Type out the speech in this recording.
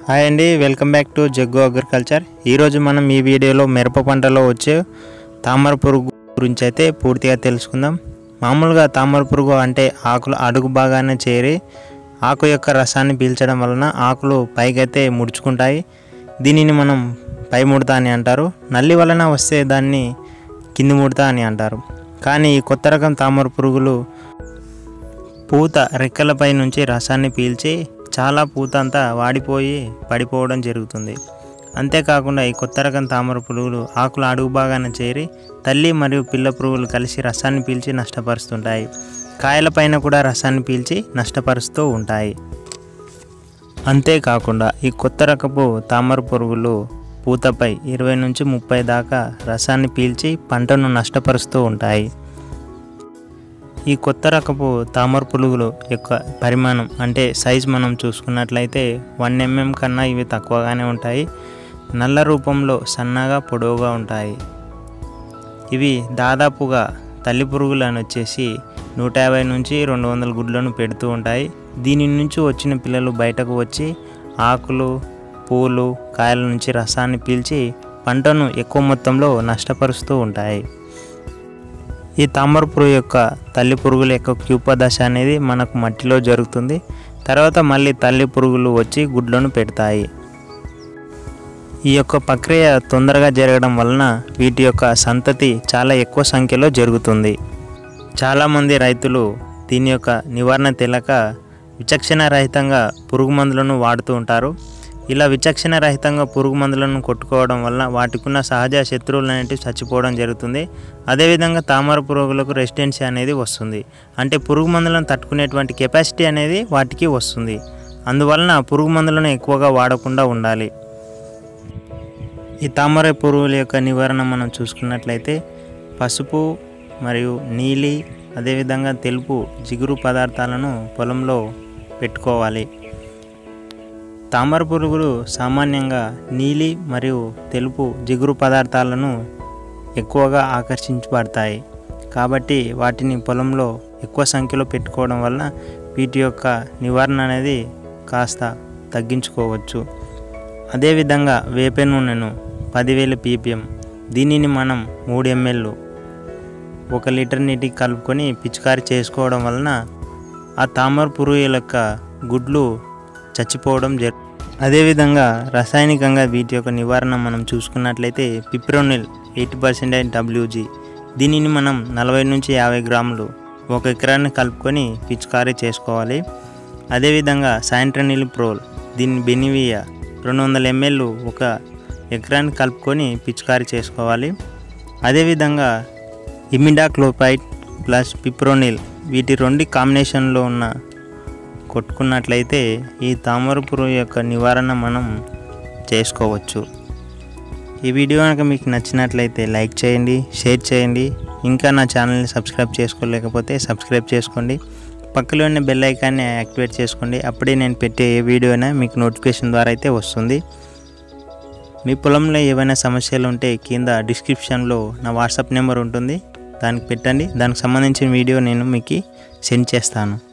hi అండి welcome back to Jaggu agriculture ఈరోజు మనం ఈ వీడియోలో మిరప పంటలో వచ్చే తామర పురుగు గురించి అయితే పూర్తిగా తెలుసుకుందాం మామూలుగా తామర పురుగు అంటే ఆకులు అడుగు భాగానే చేరి ఆకు యొక్క రసాన్ని పీల్చడం వలన ఆకులు పైకైతే ముడుచుకుంటాయి దీనిని మనం పై ముడత అని అంటారు నల్లి వలన వస్తే దాన్ని కింది ముడత అని అంటారు కానీ ఈ కొత్త రకం తామర పురుగులు పూత రెక్కలపై నుంచి రసాన్ని పీల్చి చాలా పూత అంతా వాడిపోయి పడిపోవడం జరుగుతుంది అంతేకాకుండా ఈ కొత్త రకం తామర పురుగులు ఆకుల అడుగు భాగాన చేరి తల్లి మరియు పిల్ల పురుగులు కలిసి రసాన్ని పీల్చి నష్టపరుస్తుంటాయి కాయలపైన కూడా రసాన్ని పీల్చి నష్టపరుస్తూ ఉంటాయి అంతేకాకుండా ఈ కొత్త రకపు తామర పురుగులు పూతపై ఇరవై నుంచి ముప్పై దాకా రసాన్ని పీల్చి పంటను నష్టపరుస్తూ ఉంటాయి ఈ కొత్త రకపు తామర పురుగులు యొక్క పరిమాణం అంటే సైజ్ మనం చూసుకున్నట్లయితే వన్ ఎంఎం కన్నా ఇవి తక్కువగానే ఉంటాయి నల్ల రూపంలో సన్నగా పొడవుగా ఉంటాయి ఇవి దాదాపుగా తల్లి పురుగులను వచ్చేసి నూట యాభై నుంచి రెండు వందల గుడ్లను పెడుతూ ఉంటాయి దీని నుంచి వచ్చిన పిల్లలు బయటకు వచ్చి ఆకులు పూలు కాయల నుంచి రసాన్ని పీల్చి పంటను ఎక్కువ మొత్తంలో నష్టపరుస్తూ ఉంటాయి ఈ తామర పురుగు యొక్క తల్లి పురుగుల యొక్క క్యూప దశ అనేది మనకు మట్టిలో జరుగుతుంది తర్వాత మళ్ళీ తల్లి పురుగులు వచ్చి గుడ్లను పెడతాయి ఈ యొక్క ప్రక్రియ తొందరగా జరగడం వలన వీటి యొక్క సంతతి చాలా ఎక్కువ సంఖ్యలో జరుగుతుంది చాలామంది రైతులు దీని యొక్క నివారణ తెలియక విచక్షణ రహితంగా పురుగు మందులను వాడుతూ ఉంటారు ఇలా విచక్షణ రహితంగా పురుగు మందులను కొట్టుకోవడం వల్ల వాటికున్న సహజ శత్రువులు అనేటివి చచ్చిపోవడం జరుగుతుంది అదేవిధంగా తామర పురుగులకు రెసిడెన్సీ అనేది వస్తుంది అంటే పురుగు మందులను తట్టుకునేటువంటి కెపాసిటీ అనేది వాటికి వస్తుంది అందువలన పురుగు మందులను ఎక్కువగా వాడకుండా ఉండాలి ఈ తామర పురుగుల యొక్క నివారణ మనం చూసుకున్నట్లయితే పసుపు మరియు నీలి అదేవిధంగా తెలుపు జిగురు పదార్థాలను పొలంలో పెట్టుకోవాలి తామర పురుగులు సామాన్యంగా నీలి మరియు తెలుపు జిగురు పదార్థాలను ఎక్కువగా ఆకర్షించబడతాయి కాబట్టి వాటిని పొలంలో ఎక్కువ సంఖ్యలో పెట్టుకోవడం వలన వీటి యొక్క నివారణ అనేది కాస్త తగ్గించుకోవచ్చు అదేవిధంగా వేప నూనెను పదివేల పీపీఎం దీనిని మనం మూడు ఎంఎల్ ఒక లీటర్ నీటికి కలుపుకొని పిచికారి చేసుకోవడం వలన ఆ తామర పురుగుల యొక్క గుడ్లు చచ్చిపోవడం జరు అదేవిధంగా రసాయనికంగా వీటి యొక్క నివారణ మనం చూసుకున్నట్లయితే fipronil eighty percent and WG దీనిని మనం నలభై నుంచి యాభై గ్రాములు ఒక ఎకరాన్ని కలుపుకొని పిచికారీ చేసుకోవాలి అదేవిధంగా సాయంట్రనిల్ ప్రోల్ దీన్ని బెనివియా రెండు వందల ఎంఎల్ ఒక ఎకరాన్ని కలుపుకొని పిచికారీ చేసుకోవాలి అదేవిధంగా ఇమిడాక్లోపైడ్ ప్లస్ పిప్రోనిల్ వీటి రెండు కాంబినేషన్లో ఉన్న కొట్టుకున్నట్లయితే ఈ తామర పురుగు యొక్క నివారణ మనం చేసుకోవచ్చు ఈ వీడియో కనుక మీకు నచ్చినట్లయితే లైక్ చేయండి షేర్ చేయండి ఇంకా నా ఛానల్ని సబ్స్క్రైబ్ చేసుకోలేకపోతే సబ్స్క్రైబ్ చేసుకోండి పక్కలో ఉన్న బెల్ ఐకాన్ని యాక్టివేట్ చేసుకోండి అప్పుడే నేను పెట్టే ఏ వీడియో అయినా మీకు నోటిఫికేషన్ ద్వారా అయితే వస్తుంది మీ పొలంలో ఏవైనా సమస్యలు ఉంటే కింద డిస్క్రిప్షన్లో నా వాట్సాప్ నెంబర్ ఉంటుంది దానికి పెట్టండి దానికి సంబంధించిన వీడియో నేను మీకు సెండ్ చేస్తాను